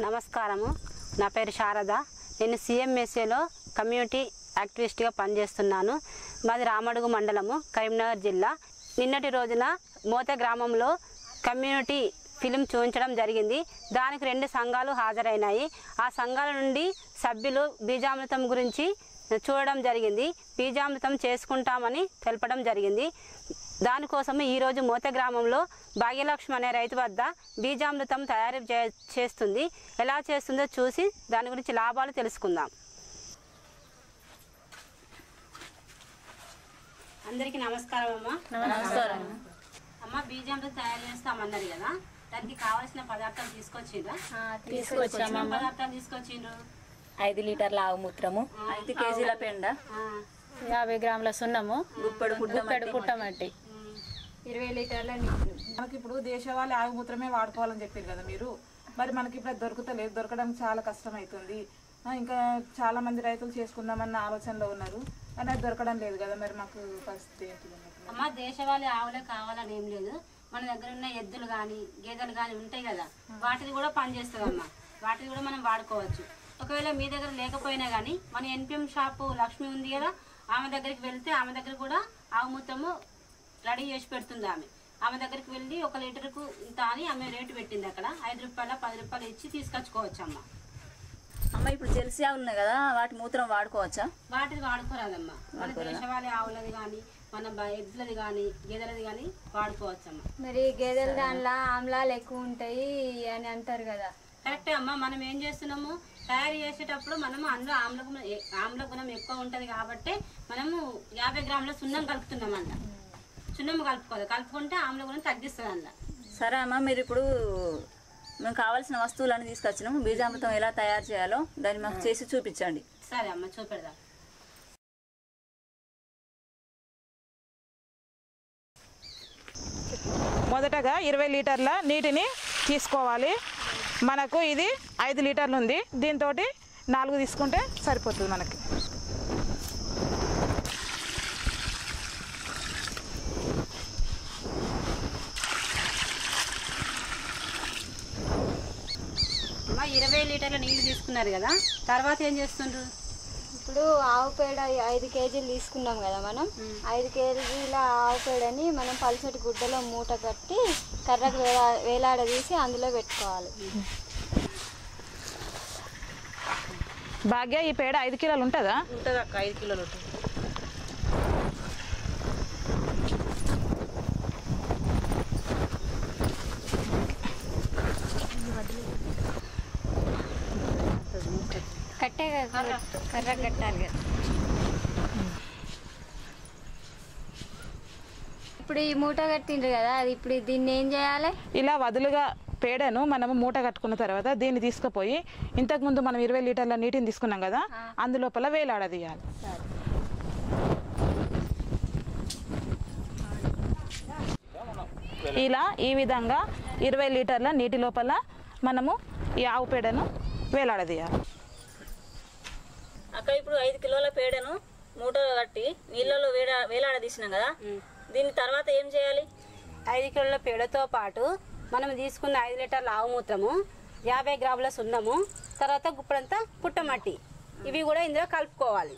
నమస్కారము నా పేరు శారద నేను సిఎంఎస్ఏలో కమ్యూనిటీ యాక్టివిస్ట్గా పనిచేస్తున్నాను మాది రామడుగు మండలము కరీంనగర్ జిల్లా నిన్నటి రోజున మోత గ్రామంలో కమ్యూనిటీ ఫిలిం చూపించడం జరిగింది దానికి రెండు సంఘాలు హాజరైనాయి ఆ సంఘాల నుండి సభ్యులు బీజామృతం గురించి చూడడం జరిగింది బీజామృతం చేసుకుంటామని తెలపడం జరిగింది దానికోసం ఈరోజు మోత గ్రామంలో భాగ్యలక్ష్మి అనే రైతు వద్ద బీజామృతం తయారు చే- చేస్తుంది ఎలా చేస్తుందో చూసి దాని గురించి లాభాలు తెలుసుకుందాం అందరికీ నమస్కారం అమ్మా నమస్కారం అమ్మ బీజామృతం తయారు చేస్తామన్నారు కదా దానికి కావాల్సిన పదార్థాలు తీసుకొచ్చిండ్రా తీసుకొచ్చామా ఏమేం పదార్థాలు తీసుకొచ్చిండ్రు ఐదు లీటర్ల ఆవు మూత్రము ఐదు కేజీల పెండ ఆ, యాభై గ్రాముల సున్నము గుప్పడు గుక్కడి పుట్టమట్టి పుట్టమట్టి ఇరవై లీటర్ల నీళ్ళు మనకి ఇప్పుడు దేశవాళీ ఆవుమూత్రమే వాడుకోవాలని చెప్పారు కదా మీరు మరి మనకి ఇప్పుడు అది దొరుకుతలేదు దొరకడం చాలా కష్టం అవుతుంది ఆ, ఇంకా చాలా మంది రైతులు చేసుకుందామన్న ఆలోచనలో ఉన్నారు కానీ అది దొరకడం లేదు కదా మరి మాకు పరిస్థితి ఏంటి అన్నట్టు. అమ్మ దేశవాళీ ఆవులే కావాలని ఏం లేదు మన దగ్గర ఉన్న ఎద్దులు కానీ గేదెలు కానీ ఉంటాయి కదా వాటిని కూడా పనిచేస్తుంది అమ్మ వాటిని కూడా మనం వాడుకోవచ్చు ఒకవేళ మీ దగ్గర లేకపోయినా కానీ మన ఎన్పిఎం షాపు లక్ష్మి ఉంది కదా ఆమె దగ్గరికి వెళ్తే ఆమె దగ్గర కూడా ఆవు మూత్రము రెడీ చేసి పెడుతుంది ఆమె ఆమె దగ్గరికి వెళ్ళి ఒక లీటర్కు ఇంత అని ఆమె రేటు పెట్టింది అక్కడ ఐదు రూపాయల పది రూపాయలు ఇచ్చి తీసుకొచ్చుకోవచ్చు అమ్మ అమ్మ ఇప్పుడు జెర్సీ ఆవులు ఉన్నాయి కదా వాటి మూత్రం వాడుకోవచ్చా వాటిని వాడుకోరాదమ్మా మన దేశవాళీ ఆవులది కానీ మన బ- ఎద్దులది కానీ గేదెలది కానీ వాడుకోవచ్చమ్మా మరి గేదెల దానిలో ఆమ్లాలు ఎక్కువ ఉంటాయి అని అంటారు కదా కరెక్టే అమ్మా మనం ఏం చేస్తున్నాము తయారు చేసేటప్పుడు మనము అందులో ఆమ్ల గుణం ఎ- ఆమ్ల గుణం ఎక్కువ ఉంటుంది కాబట్టి మనము యాభై గ్రాముల సున్నం కలుపుతున్నామంట సున్నం కలుపుకోవాలి కలుపుకుంటే ఆమ్ల గుణం తగ్గిస్తుంది అందులో సరే అమ్మ మీరు ఇప్పుడు మేము కావాల్సిన వస్తువులన్నీ తీసుకొచ్చినాము బీజామృతం ఎలా తయారు చేయాలో దాన్ని మాకు చేసి చూపించండి సరే అమ్మ చూపెడదాం మొదటగా ఇరవై లీటర్ల నీటిని తీసుకోవాలి మనకు ఇది ఐదు లీటర్లు ఉంది దీంతో నాలుగు తీసుకుంటే సరిపోతుంది మనకి అమ్మ ఇరవై లీటర్ల నీళ్ళు తీసుకున్నారు కదా తర్వాత ఏం చేస్తుండ్రు ఇప్పుడు ఆవు పేడ ఐదు కేజీలు తీసుకున్నాం కదా మనం ఐదు కేజీల ఆవు పేడని మనం పల్చటి గుడ్డలో మూట కట్టి కర్రకు వేలా వేలాడదీసి అందులో పెట్టుకోవాలి భాగ్య ఈ పేడ ఐదు కిలోలు ఉంటుందా ఉంటుంది అక్క ఐదు కిలోలు ఉంటుంది కట్టే కర్ర కట్టాలి కదా ఇప్పుడు ఈ మూట కట్టిండ్రు కదా అది ఇప్పుడు దీన్ని ఏం చేయాలి ఇలా వదులుగా పేడను మనము మూట కట్టుకున్న తర్వాత దీన్ని తీసుకుపోయి ఇంతకుముందు మనం ఇరవై లీటర్ల నీటిని తీసుకున్నాం కదా అందులోపల వేలాడదీయాలి ఇలా ఈ విధంగా ఇరవై లీటర్ల నీటి లోపల మనము ఈ ఆవు పేడను వేలాడదీయాలి అక్క ఇప్పుడు ఐదు కిలోల పేడను మూట కట్టి నీళ్ళలో వేడ వేలాడదీసినాం కదా దీని తర్వాత ఏం చేయాలి ఐదు కిలోల పేడతో పాటు మనం తీసుకున్న ఐదు లీటర్ల ఆవు మూత్రము యాభై గ్రాముల సున్నము తర్వాత గుప్పడంతా పుట్టమట్టి ఇవి కూడా ఇందులో కలుపుకోవాలి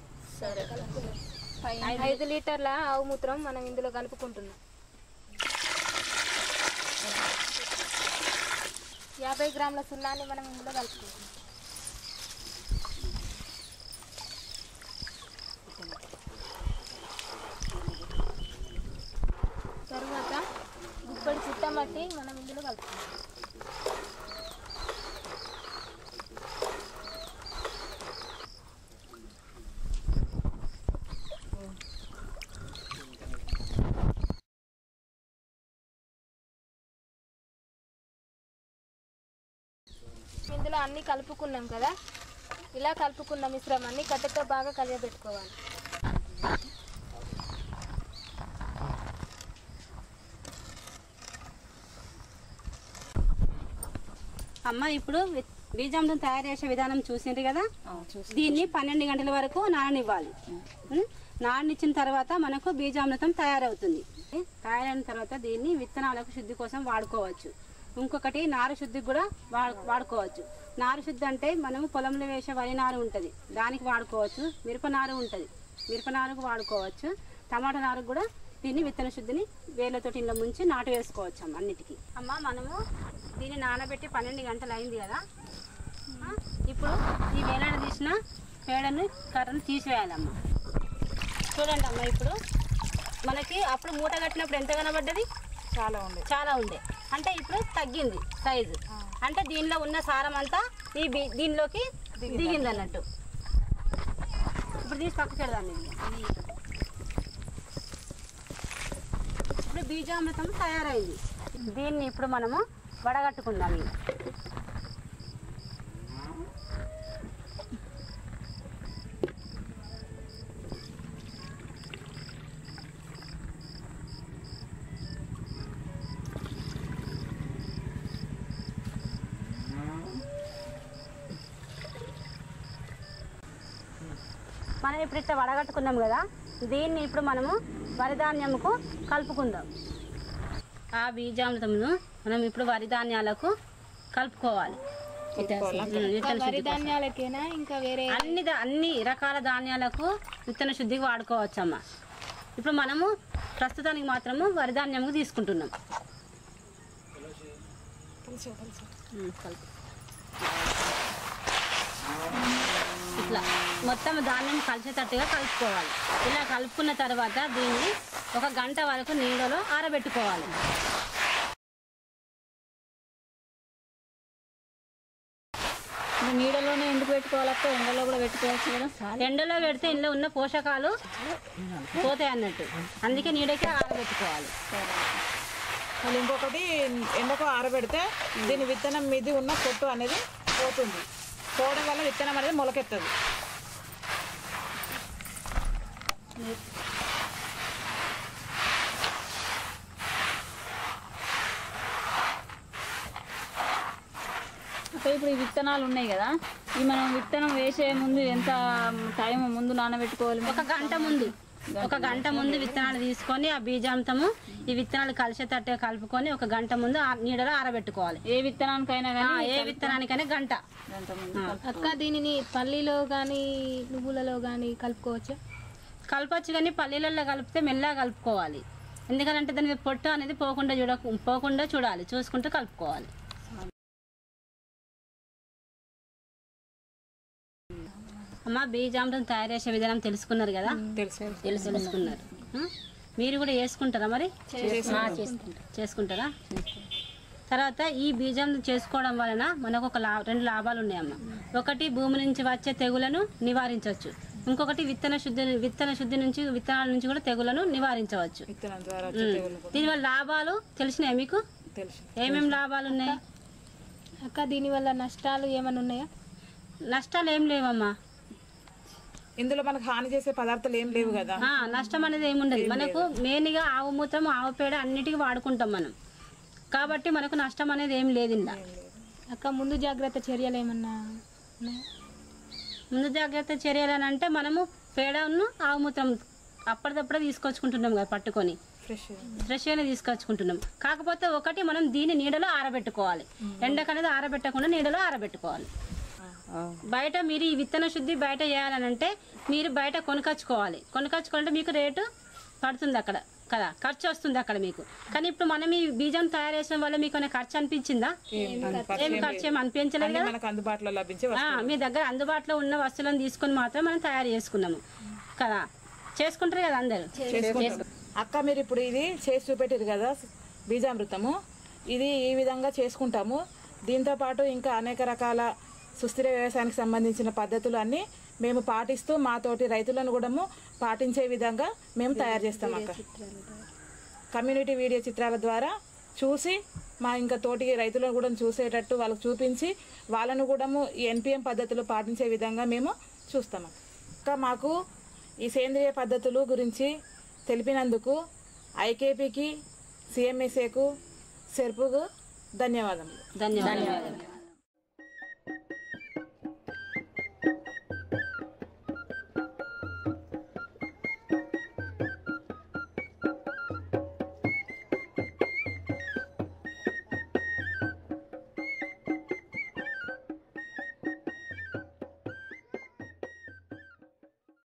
ఐదు లీటర్ల ఆవు మూత్రం మనం ఇందులో కలుపుకుంటున్నాం యాభై గ్రాముల సున్నాన్ని మనం ఇందులో కలుపుకుంటున్నాం తర్వాత గుప్పడి చుట్టమట్టి మనం ఇందులో కలుపుకుంటాం ఇందులో అన్ని కలుపుకున్నాం కదా ఇలా కలుపుకున్న మిశ్రమాన్ని కట్టెతో బాగా కలియబెట్టుకోవాలి అమ్మ ఇప్పుడు వి- బీజామృతం తయారు చేసే విధానం చూసిండ్రు కదా దీన్ని పన్నెండు గంటల వరకు నాననివ్వాలి ఉం? నాననిచ్చిన తర్వాత మనకు బీజామృతం తయారవుతుంది తయారైన తర్వాత దీన్ని విత్తనాలకు శుద్ధి కోసం వాడుకోవచ్చు ఇంకొకటి నారు శుద్ధికి కూడా వాడు వాడుకోవచ్చు నారు శుద్ధి అంటే మనము పొలంలో వేసే వరి నారు ఉంటుంది దానికి వాడుకోవచ్చు మిరప నారు ఉంటుంది మిరప నారుకు వాడుకోవచ్చు టమాటా నారు కూడా దీన్ని విత్తన శుద్ధిని వేలతో ఇంట్లో ముంచి నాటు వేసుకోవచ్చు అమ్మ అన్నిటికీ అమ్మ మనము దీన్ని నానబెట్టి పన్నెండు గంటలు అయింది కదా ఆ, ఇప్పుడు ఈ వేలాడ తీసిన పేడను కర్రను తీసివేయాలమ్మ చూడండి అమ్మ ఇప్పుడు మనకి అప్పుడు మూట కట్టినప్పుడు ఎంత కనబడ్డది చాలా ఉండే చాలా ఉండే అంటే ఇప్పుడు తగ్గింది సైజు అంటే దీనిలో ఉన్న సారం అంతా ఈ బీ- దీనిలోకి దిగింది అన్నట్టు ఇప్పుడు తీసి పక్క పెడదాం ఇది ఇప్పుడు బీజామృతం తయారైంది దీన్ని ఇప్పుడు మనము వడగట్టుకుందాం ఇది మనం ఇప్పుడు ఇట్లా వడగట్టుకున్నాం కదా దీన్ని ఇప్పుడు మనము వరిధాన్యముకు కలుపుకుందాం ఆ బీజామృతమును మనం ఇప్పుడు వరిధాన్యాలకు కలుపుకోవాలి ఉమ్, విత్తన శుద్ధి కోసం. ధాన్యాలకేనా ఇంకా వేరే అన్ని దా- అన్ని రకాల ధాన్యాలకు విత్తన శుద్ధికి వాడుకోవచ్చమ్మా ఇప్పుడు మనము ప్రస్తుతానికి మాత్రము వరిధాన్యముకు తీసుకుంటున్నాం ఉమ్, కలుపు. ఇట్లా మొత్తం ధాన్యం కలిసేటట్టుగా కలుపుకోవాలి ఇలా కలుపుకున్న తర్వాత దీన్ని ఒక గంట వరకు నీడలో ఆరబెట్టుకోవాలి ఇంకా నీడలోనే ఎందుకు పెట్టుకోవాలక్క ఎండలో కూడా పెట్టుకోవచ్చు కదా ఎండలో పెడితే ఇందులో ఉన్న పోషకాలు పోతాయి అన్నట్టు అందుకే నీడకి ఆరబెట్టుకోవాలి మళ్ళీ ఇంకొకటి ఎండకు ఆరబెడితే దీని విత్తనం మీద ఉన్న పొట్టు అనేది పోతుంది పోవడం వల్ల విత్తనం అనేది మొలకెత్తది అక్క ఇప్పుడు ఈ విత్తనాలు ఉన్నాయి కదా ఈ మనం విత్తనం వేసే ముందు ఎంత టైం ముందు నానబెట్టుకోవాలి ఒక గంట ముందు ఒక గంట ముందు విత్తనాలు తీసుకొని ఆ బీజాంతము ఈ విత్తనాలు కలిసేటట్టుగా కలుపుకొని ఒక గంట ముందు ఆ నీడలో ఆరబెట్టుకోవాలి ఏ విత్తనానికైనా ఆ, కానీ ఏ విత్తనానికైనా గంట గంట ముందు అక్క దీనిని పల్లీలో కానీ నువ్వులలో కానీ కలుపుకోవచ్చా కలపచ్చు కానీ పల్లీలలో కలిపితే మెల్లగా కలుపుకోవాలి ఎందుకంటే దాని పొట్టు అనేది పోకుండా చూడ పోకుండా చూడాలి చూసుకుంటూ కలుపుకోవాలి అమ్మ బీజామృతం తయారు చేసే విధానం తెలుసుకున్నారు కదా తెలుసు తెలుసు తెలుసుకున్నారు ఆ? మీరు కూడా చేసుకుంటారా మరి చేసుకుంటారా తర్వాత ఈ బీజం చేసుకోవడం వలన మనకు ఒక లా రెండు లాభాలు ఉన్నాయమ్మ ఒకటి భూమి నుంచి వచ్చే తెగులను నివారించవచ్చు ఇంకొకటి విత్తన శుద్ధి విత్తన శుద్ధి నుంచి విత్తనాల నుంచి కూడా తెగులను నివారించవచ్చు విత్తనం ద్వారా వచ్చే తెగులు కూడా దీనివల్ల లాభాలు తెలిసినాయి మీకు తెలుసు ఏమేమి లాభాలు ఉన్నాయి అక్క దీనివల్ల నష్టాలు ఏమైనా ఉన్నాయా నష్టాలు ఏం లేవమ్మా ఇందులో మనకు హాని చేసే పదార్థాలు ఏం లేవు కదా ఆ, నష్టం అనేది ఏముండదు మనకు మెయిన్గా ఆవు మూత్రం ఆవు పేడ అన్నిటికీ వాడుకుంటాం మనం కాబట్టి మనకు నష్టం అనేది ఏం లేదు ఇందా అక్క ముందు జాగ్రత్త చర్యలు ఏమన్నా ఉన్నాయా ముందు జాగ్రత్త చర్యలు అని అంటే మనము పేడను ఆవు మూత్రం అప్పటిదప్పుడే తీసుకొచ్చుకుంటున్నాం కదా పట్టుకొని ఫ్రెష్ ఫ్రెష్గానే తీసుకొచ్చుకుంటున్నాం కాకపోతే ఒకటి మనం దీన్ని నీడలో ఆరబెట్టుకోవాలి ఎండకనేది ఆరబెట్టకుండా నీడలో ఆరబెట్టుకోవాలి బయట మీరు ఈ విత్తన శుద్ధి బయట చేయాలని అంటే మీరు బయట కొనుకొచ్చుకోవాలి కొనుకొచ్చుకోవాలంటే మీకు రేటు పడుతుంది అక్కడ కదా ఖర్చు వస్తుంది అక్కడ మీకు కానీ ఇప్పుడు మనం ఈ బీజం తయారు చేసిన వల్ల మీకు ఏమైనా ఖర్చు అనిపించిందా ఏం ఖర్చు ఏమి అనిపించలేదు కదా మనకు అందుబాటులో లభించే ఆ, మీ దగ్గర అందుబాటులో ఉన్న వస్తువులను తీసుకొని మాత్రం మనం తయారు చేసుకున్నాము కదా చేసుకుంటారు కదా అందరు చేసుకుంటాం. అక్క మీరు ఇప్పుడు ఇది చేసి చూపెట్టారు కదా బీజామృతము ఇది ఈ విధంగా చేసుకుంటాము దీంతో పాటు ఇంకా అనేక రకాల సుస్థిర వ్యవసాయానికి సంబంధించిన పద్ధతులు అన్నీ మేము పాటిస్తూ మాతోటి రైతులను కూడా పాటించే విధంగా మేము తయారు చేస్తాం అక్క కమ్యూనిటీ వీడియో చిత్రాల ద్వారా చూసి మా ఇంకా తోటి రైతులను కూడా చూసేటట్టు వాళ్ళకు చూపించి వాళ్ళను కూడా ఈ ఎన్పిఎం పద్ధతులు పాటించే విధంగా మేము చూస్తాము ఇంకా మాకు ఈ సేంద్రియ పద్ధతులు గురించి తెలిపినందుకు ఐకేపీకి సిఎంఎస్ఏకు సెర్పుకు ధన్యవాదములు ధన్యవాదాలు